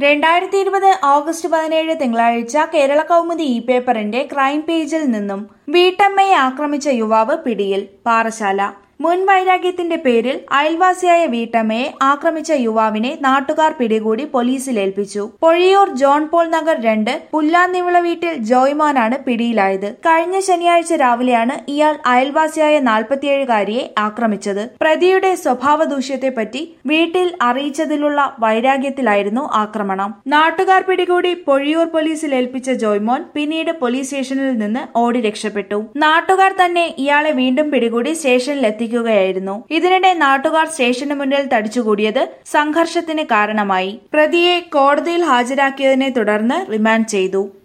രണ്ടായിരത്തി ഇരുപത് ഓഗസ്റ്റ് പതിനേഴ് തിങ്കളാഴ്ച കേരള കൗമുദി ഇ പേപ്പറിന്റെ ക്രൈം പേജിൽ നിന്നും വീട്ടമ്മയെ ആക്രമിച്ച യുവാവ് പിടിയിൽ പാറശാല മുൻ വൈരാഗ്യത്തിന്റെ പേരിൽ അയൽവാസിയായ വീട്ടമ്മയെ ആക്രമിച്ച യുവാവിനെ നാട്ടുകാർ പിടികൂടി പോലീസിൽ ഏൽപ്പിച്ചു പൊഴിയൂർ ജോൺ പോൾ നഗർ രണ്ട് പുല്ലാന്നിവിള വീട്ടിൽ ജോയ്മോനാണ് പിടിയിലായത് കഴിഞ്ഞ ശനിയാഴ്ച രാവിലെയാണ് ഇയാൾ അയൽവാസിയായ നാൽപ്പത്തിയേഴുകാരിയെ ആക്രമിച്ചത് പ്രതിയുടെ സ്വഭാവ ദൂഷ്യത്തെപ്പറ്റി വീട്ടിൽ അറിയിച്ചതിലുള്ള വൈരാഗ്യത്തിലായിരുന്നു ആക്രമണം നാട്ടുകാർ പിടികൂടി പൊഴിയൂർ പോലീസിൽ ഏൽപ്പിച്ച ജോയ്മോൻ പിന്നീട് പോലീസ് സ്റ്റേഷനിൽ നിന്ന് ഓടി രക്ഷപ്പെട്ടു നാട്ടുകാർ തന്നെ ഇയാളെ വീണ്ടും പിടികൂടി സ്റ്റേഷനിൽ എത്തിക്കുകയായിരുന്നു ഇതിനിടെ നാട്ടുകാർ സ്റ്റേഷന് മുന്നിൽ തടിച്ചുകൂടിയത് സംഘർഷത്തിന് കാരണമായി പ്രതിയെ കോടതിയിൽ ഹാജരാക്കിയതിനെ തുടർന്ന് റിമാൻഡ് ചെയ്തു